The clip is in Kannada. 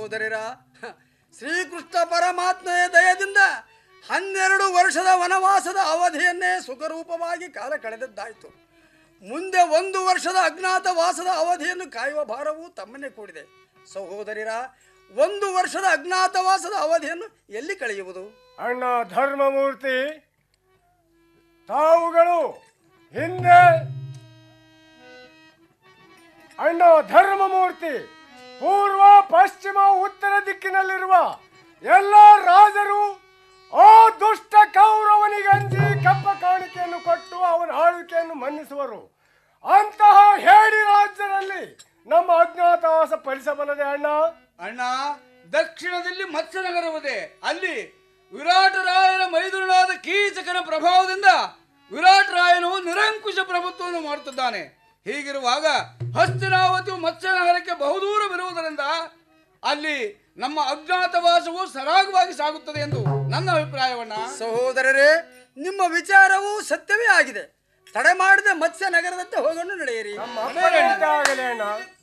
ಸಹೋದರರ ಹ, ಶ್ರೀಕೃಷ್ಣ ಪರಮಾತ್ಮೆಯ ದಯದಿಂದ ಹನ್ನೆರಡು ವರ್ಷದ ವನವಾಸದ ಅವಧಿಯನ್ನೇ ಸುಖರೂಪವಾಗಿ ಕಾಲ ಕಳೆದದ್ದಾಯಿತು ಮುಂದೆ ಒಂದು ವರ್ಷದ ಅಜ್ಞಾತ ವಾಸದ ಅವಧಿಯನ್ನು ಕಾಯುವ ಭಾರವು ತಮ್ಮನ್ನೇ ಕೂಡಿದೆ ಸಹೋದರಿರ ಒಂದು ವರ್ಷದ ಅಜ್ಞಾತವಾಸದ ಅವಧಿಯನ್ನು ಎಲ್ಲಿ ಕಳೆಯುವುದು ಅಣ್ಣ ಧರ್ಮಮೂರ್ತಿ ತಾವುಗಳು ಹಿಂದೆ ಅಣ್ಣ ಧರ್ಮಮೂರ್ತಿ ಪೂರ್ವ ಪಶ್ಚಿಮ ಉತ್ತರ ದಿಕ್ಕಿನಲ್ಲಿರುವ ಎಲ್ಲ ರಾಜರು ಆ ದುಷ್ಟ ಕೌರವನಿಗಂಜಿ ಕಪ್ಪ ಕಾಣಿಕೆಯನ್ನು ಕೊಟ್ಟು ಅವನ ಆಳ್ವಿಕೆಯನ್ನು ಮನ್ನಿಸುವರು ಅಂತಹ ಹೇಡಿ ರಾಜ್ಯದಲ್ಲಿ ನಮ್ಮ ಅಜ್ಞಾತವಾಸ ಫಲಿಸಬಲ್ಲದೆ ಅಣ್ಣ ಅಣ್ಣ ದಕ್ಷಿಣದಲ್ಲಿ ಮತ್ಸ್ಯನಗರವಿದೆ ಅಲ್ಲಿ ವಿರಾಟರಾಯನ ಮೈದುರನಾದ ಕೀಚಕನ ಪ್ರಭಾವದಿಂದ ವಿರಾಟರಾಯನು ನಿರಂಕುಶ ಪ್ರಭುತ್ವವನ್ನು ಮಾಡುತ್ತಿದ್ದಾನೆ ಹೀಗಿರುವಾಗ ಹಸ್ತಿನಾವತಿಯು ಮತ್ಸ್ಯನಗರಕ್ಕೆ ಬಹುದೂರವಿರುವುದರಿಂದ ಅಲ್ಲಿ ನಮ್ಮ ಅಜ್ಞಾತವಾಸವು ಸರಾಗವಾಗಿ ಸಾಗುತ್ತದೆ ಎಂದು ನನ್ನ ಅಭಿಪ್ರಾಯವಣ್ಣ ಸಹೋದರರೇ ನಿಮ್ಮ ವಿಚಾರವು ಸತ್ಯವೇ ಆಗಿದೆ ತಡೆ ಮಾಡದೆ ಮತ್ಸ್ಯ ನಗರದತ್ತ ಹೋಗಲು ನಡೆಯಿರಿ ನಮ್ಮ ಅಪ್ಪಣೆಯಾಗಲಿ ಅಣ್ಣ